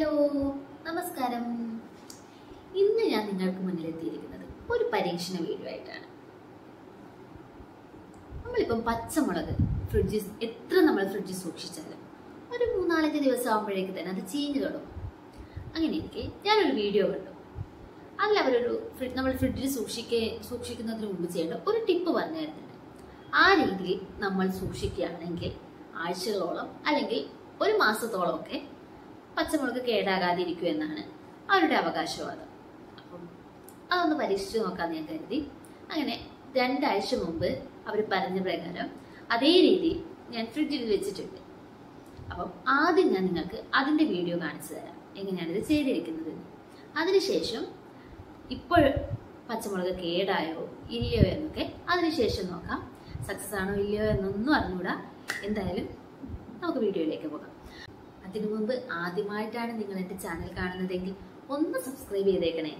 hello നമസ്കാരം ഇന്ന് ഞാൻ നിങ്ങൾക്ക് മുന്നിൽ എത്തിയിരിക്കുന്നത് ഒരു പരീക്ഷണ വീഡിയോ ആയിട്ടാണ് നമ്മളിപ്പം പച്ചമുളക് ഫ്രിഡ്ജിൽ എത്ര നമ്മൾ ഫ്രിഡ്ജിൽ സൂക്ഷിച്ചാലും ഒരു മൂന്നാലഞ്ച് ദിവസം ആകുമ്പോഴേക്ക് തന്നെ അത് ചീഞ്ഞു തുടങ്ങും അങ്ങനെ ഇരിക്കെ ഞാനൊരു വീഡിയോ കണ്ടു അതിൽ അവരൊരു ഫ്രി- നമ്മൾ ഫ്രിഡ്ജിൽ സൂക്ഷിക്കേ സൂക്ഷിക്കുന്നതിന് മുമ്പ് ചെയ്യേണ്ട ഒരു ടിപ്പ് പറഞ്ഞു തരുന്നുണ്ട് ആ രീതിയിൽ നമ്മൾ സൂക്ഷിക്കുകയാണെങ്കിൽ ആഴ്ചകളോളം അല്ലെങ്കിൽ ഒരു മാസത്തോളം ഒക്കെ പച്ചമുളക് കേടാകാതിരിക്കും എന്നാണ് അവരുടെ അവകാശവാദം അപ്പം അതൊന്ന് പരീക്ഷിച്ച് നോക്കാമെന്ന് ഞാൻ കരുതി അങ്ങനെ രണ്ടാഴ്ച മുമ്പ് അവർ പറഞ്ഞ പ്രകാരം അതേ രീതിയിൽ ഞാൻ ഫ്രിഡ്ജിൽ വെച്ചിട്ടുണ്ട് അപ്പം ആദ്യം ഞാൻ നിങ്ങൾക്ക് അതിൻ്റെ വീഡിയോ കാണിച്ചു തരാം എങ്ങനെയാണ് ഇത് ചെയ്തിരിക്കുന്നത് അതിനുശേഷം ഇപ്പോൾ പച്ചമുളക് കേടായോ ഇല്ലയോ എന്നൊക്കെ അതിനുശേഷം നോക്കാം സക്സസ് ആണോ ഇല്ലയോ എന്നൊന്നും അറിഞ്ഞൂടാ എന്തായാലും നമുക്ക് വീഡിയോയിലേക്ക് പോകാം അതിനു മുമ്പ് ആദ്യമായിട്ടാണ് നിങ്ങൾ എൻ്റെ ചാനൽ കാണുന്നതെങ്കിൽ ഒന്ന് സബ്സ്ക്രൈബ് ചെയ്തേക്കണേ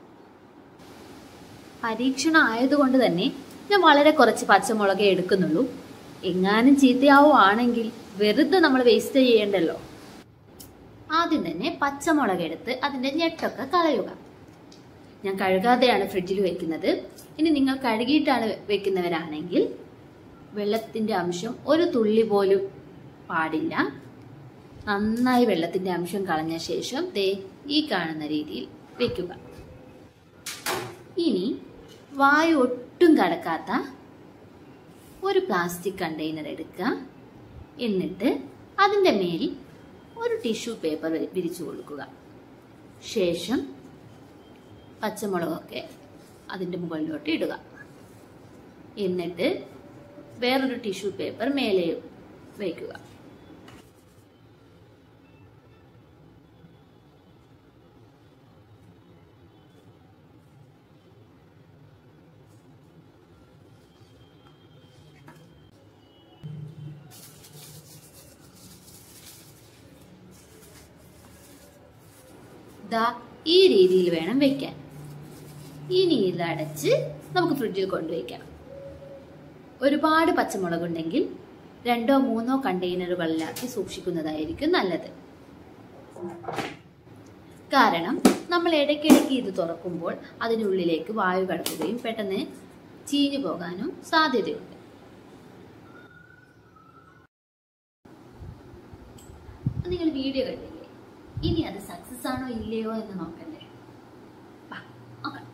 പരീക്ഷണം ആയതുകൊണ്ട് തന്നെ ഞാൻ വളരെ കുറച്ച് പച്ചമുളകേ എടുക്കുന്നുള്ളൂ എങ്ങാനും ചീത്തയാവുകയാണെങ്കിൽ വെറുതെ നമ്മൾ വേസ്റ്റ് ചെയ്യേണ്ടല്ലോ ആദ്യം തന്നെ പച്ചമുളക് എടുത്ത് അതിൻ്റെ ഞെട്ടൊക്കെ കളയുക ഞാൻ കഴുകാതെയാണ് ഫ്രിഡ്ജിൽ വെക്കുന്നത് ഇനി നിങ്ങൾ കഴുകിയിട്ടാണ് വെക്കുന്നവരാണെങ്കിൽ വെള്ളത്തിൻ്റെ അംശം ഒരു തുള്ളി പോലും പാടില്ല നന്നായി വെള്ളത്തിൻ്റെ അംശം കളഞ്ഞ ശേഷം ദേ ഈ കാണുന്ന രീതിയിൽ വെക്കുക ഇനി വായു ഒട്ടും കടക്കാത്ത ഒരു പ്ലാസ്റ്റിക് കണ്ടെയ്നർ എടുക്കുക എന്നിട്ട് അതിൻ്റെ മേൽ ഒരു ടിഷ്യൂ പേപ്പർ വിരിച്ചു കൊടുക്കുക ശേഷം പച്ചമുളകൊക്കെ അതിൻ്റെ മുകളിലോട്ട് ഇടുക എന്നിട്ട് വേറൊരു ടിഷ്യൂ പേപ്പർ മേലെ വയ്ക്കുക ദാ ഈ രീതിയിൽ വേണം വെക്കാൻ ഇനി ഇത് അടച്ച് നമുക്ക് ഫ്രിഡ്ജിൽ കൊണ്ടുവയ്ക്കാം ഒരുപാട് പച്ചമുളക് ഉണ്ടെങ്കിൽ രണ്ടോ മൂന്നോ കണ്ടെയ്നറുകളിലാക്കി സൂക്ഷിക്കുന്നതായിരിക്കും നല്ലത് കാരണം നമ്മൾ ഇടയ്ക്കിടയ്ക്ക് ഇത് തുറക്കുമ്പോൾ അതിനുള്ളിലേക്ക് വായു കടക്കുകയും പെട്ടെന്ന് ചീഞ്ഞു പോകാനും സാധ്യതയുണ്ട് നിങ്ങൾ വീഡിയോ കണ്ടില്ലേ ഇനി അത് സക്സസ് ആണോ ഇല്ലയോ എന്ന് നോക്കല്ലേ വാ, നോക്കാം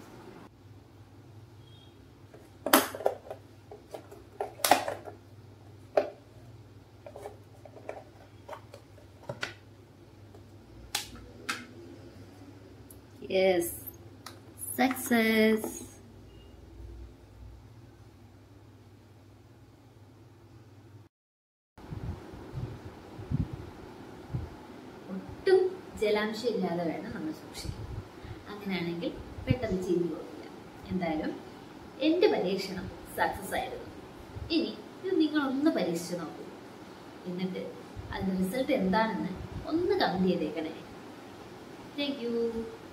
യെസ് സക്സസ് ഒട്ടും ജലാംശം ഇല്ലാതെ വേണം നമ്മൾ സൂക്ഷിക്കാൻ അങ്ങനെയാണെങ്കിൽ പെട്ടെന്ന് ചീഞ്ഞു പോകില്ല എന്തായാലും എൻ്റെ പരീക്ഷണം സക്സസ് ആയിരുന്നു ഇനി ഇത് നിങ്ങൾ ഒന്ന് പരീക്ഷിച്ച് നോക്കൂ എന്നിട്ട് അതിൻ്റെ റിസൾട്ട് എന്താണെന്ന് ഒന്ന് കമൻറ്റ് ചെയ്തേക്കണേ താങ്ക് യു